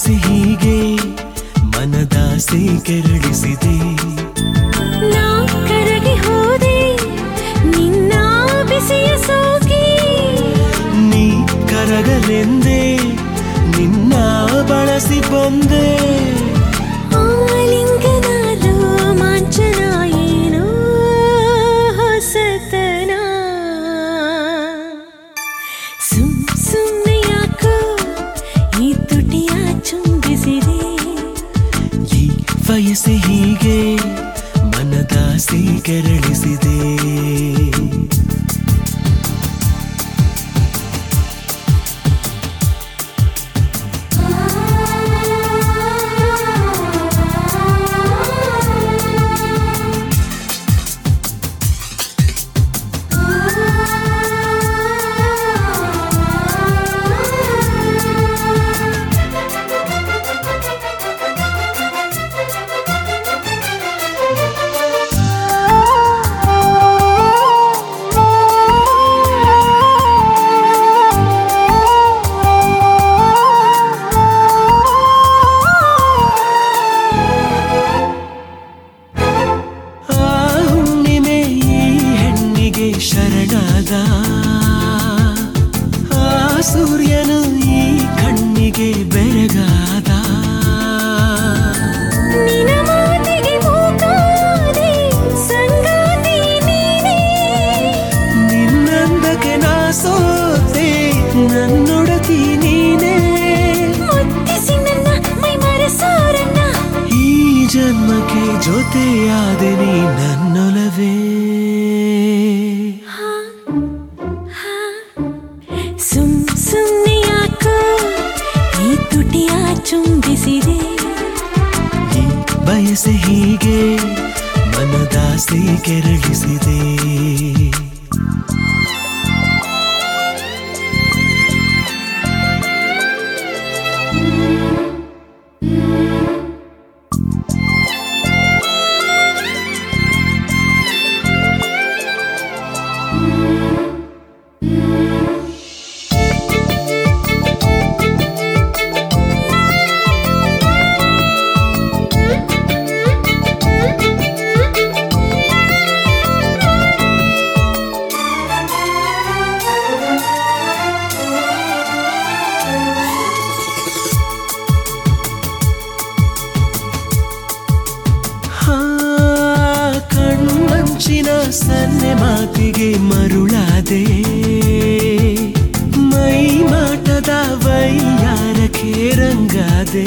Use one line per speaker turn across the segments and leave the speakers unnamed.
ಬಯಸಿ ಹೀಗೆ ಮನದಾಸೆ ಕೆರಳಿಸಿದೆ
ನಾ ಕರಗಿ ಹೋದೆ ನಿನ್ನ ಬಿಸಿಯ ಸೋಗಿ
ನೀ ಕರಗಲೆಂದೇ ನಿನ್ನ ಬಳಸಿ ಬಂದೆ
ಆಲಿಂಗನ ರೋಮಾಂಚನ ಏನೋ ಹೊಸತನ ಸುಮ್ ಸುಮ್ಮನೆ ಯಾಕೋ ಈ ತುಟಿಯ ಚುಂಬಿಸಿದೆ
ಈ ವಯಸ್ಸೆ ಹೀಗೆ ಮನದಾಸೆ ಕೆರಳಿಸಿದೆ ಆ ಹುಣ್ಣಿಮೆ ಈ ಹೆಣ್ಣಿಗೆ ಶರಣಾದ ಆ ಸೂರ್ಯನು ಈ ಕಣ್ಣಿಗೆ ಬೆರಗಾದ
ನಿನ ಮಾತಿಗೆ ಮೂಕಾದೆ ಸಂಗಾತಿ ನೀನೇ
ನಿನ್ನಂದಕ್ಕೆ ನಾ ಸೋತೆ ನನ್ನೊಡತಿ ನೀನೇ
ಮುತ್ತಿಸಿ ನನ್ನ ಮೈ ಮರೆಸೋರನ್ನ
ಈ ಜನ್ಮಕ್ಕೆ ಜೊತೆಯಾದೆ ನೀ ನನ್ನೊಲವೇ
ಸುಮ್ ಸುಮ್ನೆ ಯಾಕೋ ಈ ತುಟಿಯ ಚುಂಬಿಸಿದೆ
ಈ ಬಯಸೆ ಹೀಗೆ ಮನದಾಸೆ ಕೆರಳಿಸಿದೆ ಹಾ ಕಣ್ಣಂಚಿನ ಸನ್ನೆ ಮಾತಿಗೆ ಮರುಳಾದೆ ಮೈ ಮಾಟದ ವೈಯಾರಕ್ಕೆ ರಂಗಾದೆ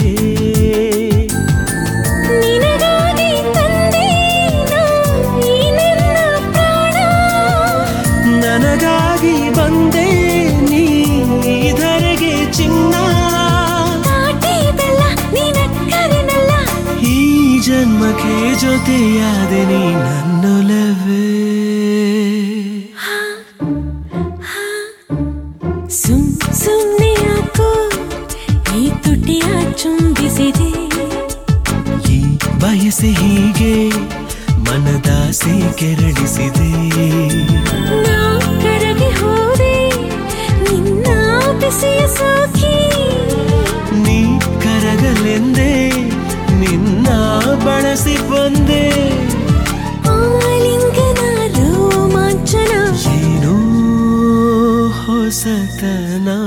ನಿನಗಾಗಿ ತಂದೆ ನಾ ಈ ನನ್ನ ಪ್ರಾಣ
ನನಗಾಗಿ ಬಂದೆ ನೀ ಧರೆಗೆ ಚಿನ್ನ
ನಾಟಿ ಬೆಲ್ಲ ನಿನಕ್ಕರೆನಲ್ಲ
ಈ ಜನ್ಮಕ್ಕೆ ಜೊತೆಯಾದೆ ನೀ ನನ್ನೊಲವೇ
ಸುಮ್ ಸುಮ್ನೆ ಯಾಕೋ ಈ ತುಟಿಯ ಚುಂಬಿಸಿದೆ
ಈ ಬಯಸೆ ಹೀಗೆ ಮನದಾಸೆ ಕೆರಳಿಸಿದೆ
ನಾ ಕರಗಿ ಹೋದೆ ನಿನ್ನ ಬಿಸಿಯ ಸೋಕಿ
ನೀ ಕರಗಲೆಂದೇ ನಿನ್ನ ಬಳಸಿ ಬಂದೆ
ಆಲಿಂಗನ ರೋಮಾಂಚನ
ಏನೋ ಹೊಸತನ